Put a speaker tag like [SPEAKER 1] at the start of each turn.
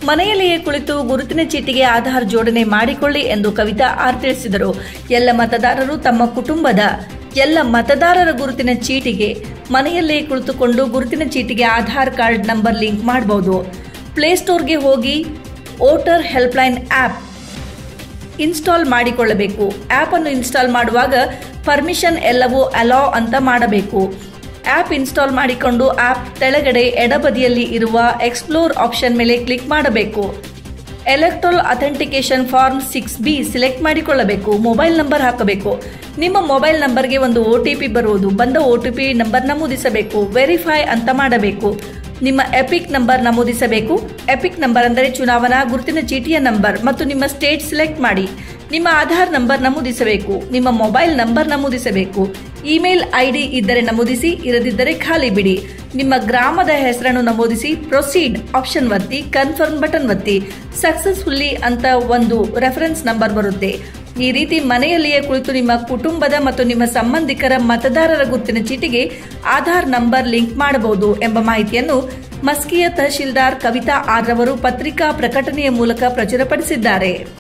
[SPEAKER 1] ಮನೆಯಲ್ಲಿಯೇ ಕುಳಿತು ಗುರುತಿನ ಚೀಟಿಗೆ ಆಧಾರ್ ಜೋಡಣೆ ಮಾಡಿಕೊಳ್ಳಿ ಎಂದು ಕವಿತಾ ಆರ್ ತಿಳಿಸಿದರು ಎಲ್ಲ ಮತದಾರರು ತಮ್ಮ ಕುಟುಂಬದ ಎಲ್ಲ ಮತದಾರರ ಗುರುತಿನ ಚೀಟಿಗೆ ಮನೆಯಲ್ಲೇ ಕುಳಿತುಕೊಂಡು ಗುರುತಿನ ಚೀಟಿಗೆ ಆಧಾರ್ ಕಾರ್ಡ್ ನಂಬರ್ ಲಿಂಕ್ ಮಾಡಬಹುದು ಪ್ಲೇಸ್ಟೋರ್ಗೆ ಹೋಗಿ ವೋಟರ್ ಹೆಲ್ಪ್ಲೈನ್ ಆ್ಯಪ್ ಇನ್ಸ್ಟಾಲ್ ಮಾಡಿಕೊಳ್ಳಬೇಕು ಆ್ಯಪ್ ಅನ್ನು ಇನ್ಸ್ಟಾಲ್ ಮಾಡುವಾಗ ಪರ್ಮಿಷನ್ ಎಲ್ಲವೂ ಅಲೋ ಅಂತ ಮಾಡಬೇಕು ಆ್ಯಪ್ ಇನ್ಸ್ಟಾಲ್ ಮಾಡಿಕೊಂಡು ಆ್ಯಪ್ ತೆಳಗಡೆ ಎಡಬದಿಯಲ್ಲಿ ಇರುವ ಎಕ್ಸ್ಪ್ಲೋರ್ ಆಪ್ಷನ್ ಮೇಲೆ ಕ್ಲಿಕ್ ಮಾಡಬೇಕು electoral authentication form six B select ಮಾಡಿಕೊಳ್ಳಬೇಕು ಮೊಬೈಲ್ ನಂಬರ್ ಹಾಕಬೇಕು ನಿಮ್ಮ ಮೊಬೈಲ್ ನಂಬರ್ಗೆ ಒಂದು ಒ ಟಿ ಪಿ ಬರುವುದು ಬಂದ ಒ ಟಿ ಪಿ ನಂಬರ್ ನಮೂದಿಸಬೇಕು ವೆರಿಫೈ ಅಂತ ಮಾಡಬೇಕು ನಿಮ್ಮ ಎಪಿಕ್ ನಂಬರ್ ನಮೂದಿಸಬೇಕು ಎಪಿಕ್ ನಂಬರ್ ಅಂದರೆ ಚುನಾವಣಾ ಗುರುತಿನ ಚೀಟಿಯ ನಂಬರ್ ಮತ್ತು ನಿಮ್ಮ ಸ್ಟೇಟ್ ಸಿಲೆಕ್ಟ್ ಮಾಡಿ ನಿಮ್ಮ ಆಧಾರ್ ನಂಬರ್ ನಮೂದಿಸಬೇಕು ನಿಮ್ಮ ಮೊಬೈಲ್ ನಂಬರ್ ನಮೂದಿಸಬೇಕು ಇಮೇಲ್ ಐಡಿ ಇದ್ದರೆ ನಮೂದಿಸಿ ಇರದಿದ್ದರೆ ಖಾಲಿ ಬಿಡಿ ನಿಮ್ಮ ಗ್ರಾಮದ ಹೆಸರನ್ನು ನಮೂದಿಸಿ ಪ್ರೊಸೀಡ್ ಆಪ್ಷನ್ ಒತ್ತಿ ಕನ್ಫರ್ಮ್ ಬಟನ್ ಒತ್ತಿ ಸಕ್ಸಸ್ಫುಲ್ಲಿ ಅಂತ ಒಂದು ರೆಫರೆನ್ಸ್ ನಂಬರ್ ಬರುತ್ತೆ ಈ ರೀತಿ ಮನೆಯಲ್ಲಿಯೇ ಕುಳಿತು ನಿಮ್ಮ ಕುಟುಂಬದ ಮತ್ತು ನಿಮ್ಮ ಸಂಬಂಧಿಕರ ಮತದಾರರ ಗುರುತಿನ ಚೀಟಿಗೆ ಆಧಾರ್ ನಂಬರ್ ಲಿಂಕ್ ಮಾಡಬಹುದು ಎಂಬ ಮಾಹಿತಿಯನ್ನು ಮಸ್ಕಿಯ ತಹಶೀಲ್ದಾರ್ ಕವಿತಾ ಆರ್ ರವರು ಪತ್ರಿಕಾ ಪ್ರಕಟಣೆಯ ಮೂಲಕ ಪ್ರಚುರಪಡಿಸಿದ್ದಾರೆ